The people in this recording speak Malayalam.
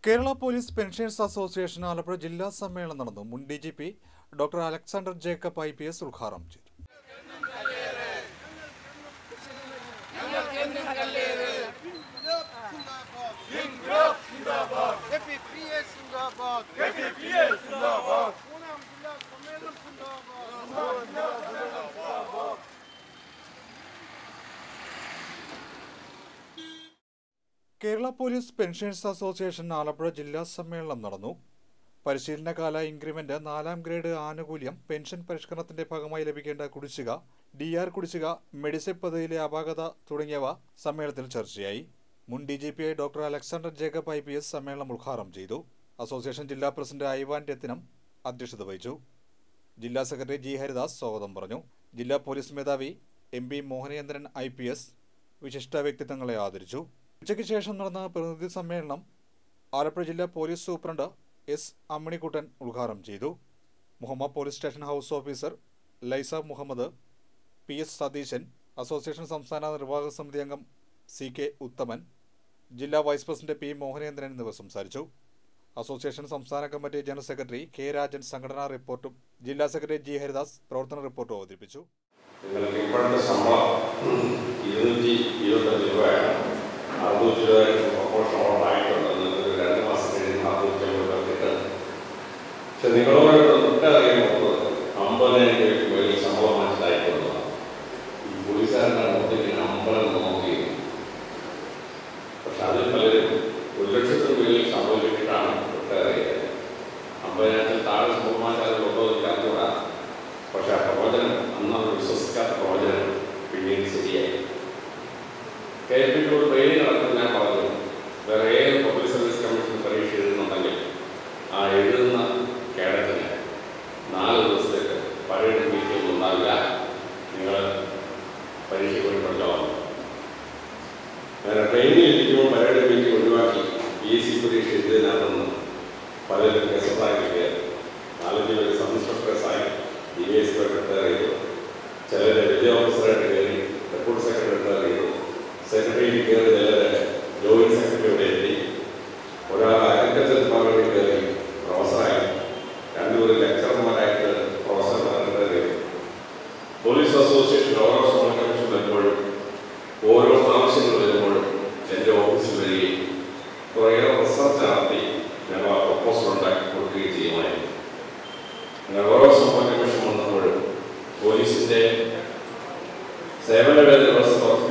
Kerala police pensioners association Alappuzha ജില്ലാ സമ്മേളനം നടന്നു മുൻ D G P doctor Alexander Jacob I P S ഉദ്ഘാടനം ചെയ്തു KPPS സിന്ദാബാദ് KPPS സിന്ദാബാദ് മൂന്നാം ജില്ലാ സമ്മേളനം സിന്ദാബാദ് Kerala police pensioners association Alappuzha ജില്ലാ സമ്മേളനം നടന്നു പരിശീലനകാല ഇൻക്രിമെന്റ് നാലാം ഗ്രേഡ് ആനുകൂല്യം പെൻഷൻ പരിഷ്കരണത്തിന്റെ ഭാഗമായി ലഭിക്കേണ്ട കുടിശ്ശിക ഡി ആർ കുടിശ്ശിക മെഡിസെപ് പദ്ധതിയിലെ അപാകത തുടങ്ങിയവ സമ്മേളനത്തിൽ ചർച്ചയായി മുൻ ഡി ജി പി ആയി doctor Alexander Jacob I P S സമ്മേളനം ഉദ്ഘാടനം ചെയ്തു അസോസിയേഷൻ ജില്ലാ പ്രസിഡന്റ് ഐവാൻ രത്തിനം അധ്യക്ഷത വഹിച്ചു ജില്ലാ സെക്രട്ടറി ജി ഹരിദാസ് സ്വാഗതം പറഞ്ഞു ജില്ലാ പോലീസ് മേധാവി M P Mohanachandran I P S വിശിഷ്ട വ്യക്തിത്വങ്ങളെ ആദരിച്ചു ഉച്ചയ്ക്ക് ശേഷം നടന്ന പ്രതിനിധി സമ്മേളനം ആലപ്പുഴ ജില്ലാ പോലീസ് സൂപ്രണ്ട് എസ് അമ്മിണിക്കുട്ടൻ ഉദ്ഘാടനം ചെയ്തു Muhamma police station house officer Laisa Muhammad P S Satheesan association സംസ്ഥാന നിർവാഹക സമിതി അംഗം സി കെ ഉത്തമൻ ജില്ലാ വൈസ് പ്രസിഡന്റ് പി മോഹനേന്ദ്രൻ എന്നിവർ സംസാരിച്ചു അസോസിയേഷൻ സംസ്ഥാന committee general secretary K Rajan സംഘടനാ റിപ്പോർട്ടും ജില്ലാ സെക്രട്ടറി ജി ഹരിദാസ് പ്രവർത്തന റിപ്പോർട്ടും അവതരിപ്പിച്ചു നിങ്ങൾക്ക് ഇപ്പോഴത്തെ ശമ്പളം ഇരുന്നൂറ്റി ഇരുപത്തഞ്ച് രൂപയാണ് അറുന്നൂറ്റി രൂപ പ്രൊപ്പോഷൻ ഓണായിട്ടുണ്ട് നിങ്ങൾക്ക് രണ്ട് മാസം കഴിയുമ്പോൾ അറുന്നൂറ്റി അമ്പത് രൂപ കിട്ടും പക്ഷെ നിങ്ങളോട് തൊട്ടറിയുമ്പോൾ അമ്പതിനായിരം രൂപയ്ക്ക് മേളിൽ ശമ്പളം മനസ്സിലായിട്ടുള്ളതാണ് ഈ പോലീസുകാരൻ്റെ മുഖത്തേക്ക് അമ്പലം നോക്കി പക്ഷെ അതിൽ പലരും ഒരു ലക്ഷത്തിന് മേളിൽ ശമ്പളം കിട്ടിയിട്ടാണ് തൊട്ടറിയുന്നത് അമ്പതിനായിരത്തിൽ താഴെ ശമ്പളമാച്ചാലുണ്ടോ എനിക്ക് അറിഞ്ഞൂടാ പക്ഷെ ആ പ്രവചനം അന്ന് അവർ വിശ്വസിക്കാത്ത പ്രവചനം പിന്നീട് ശരിയായി കെ എഫ് പിന്നോട് ട്രെയിനിങ് നടക്കുന്ന ഞാൻ പറഞ്ഞു വേറെ ഏത് പബ്ലിക് സർവീസ് കമ്മീഷൻ പരീക്ഷ എഴുതുന്നുണ്ടെങ്കിൽ ആ എഴുതുന്ന കേഡറ്റിന് നാല് ദിവസത്തേക്ക് പഴയ മീറ്റിംഗ് ഉണ്ടാവില്ല നിങ്ങൾ പരീക്ഷ പോയി പഠിച്ചോളാം ഞാൻ ട്രെയിനിൽ ഇരിക്കുമ്പോൾ പഴയ മീറ്റിംഗ് ഒഴിവാക്കി പി എസ് സി പരീക്ഷ എഴുതിയതിനകത്തുനിന്ന് പലരും ഗസറ്റായി കിട്ടിയത് നാലഞ്ച് പേര് സബ് ഇൻസ്പെക്ടേഴ്സായി ഡി വൈ എസ് സെക്രട്ടറി ചെയ്തു ചിലർ വിജയ ഓഫീസറായിട്ട് കയറി ഡെപ്യൂട്ടി സെക്രട്ടറി ചെയ്തു സെക്രട്ടറിയിൽ കയറി ചിലർ ജോയിന്റ് സെക്രട്ടറി ഇവിടെ എത്തി ഒരാൾ അഗ്രികൾച്ചർ ഡിപ്പാർട്ട്മെന്റിൽ കയറി പ്രൊഫസറായി രണ്ടുപേരും ലെക്ചർമാരായിട്ട് പ്രൊഫസർമാരുടെ കയറി പോലീസ് അസോസിയേഷൻ ഓരോ സമയ കമ്മീഷൻ വരുമ്പോഴും ഓരോ ആവശ്യങ്ങൾ വരുമ്പോഴും എൻ്റെ ഓഫീസിൽ വരികയും കുറേയേറെ റിസർച്ച് നടത്തി ഞങ്ങൾ ആ പ്രൊപ്പോസൽ ഉണ്ടാക്കി കൊടുക്കുകയും ചെയ്യുമായിരുന്നു അങ്ങനെ ഓരോ സംഭവ കമ്മീഷൻ വന്നപ്പോഴും പോലീസിന്റെ സേവന ദിവസം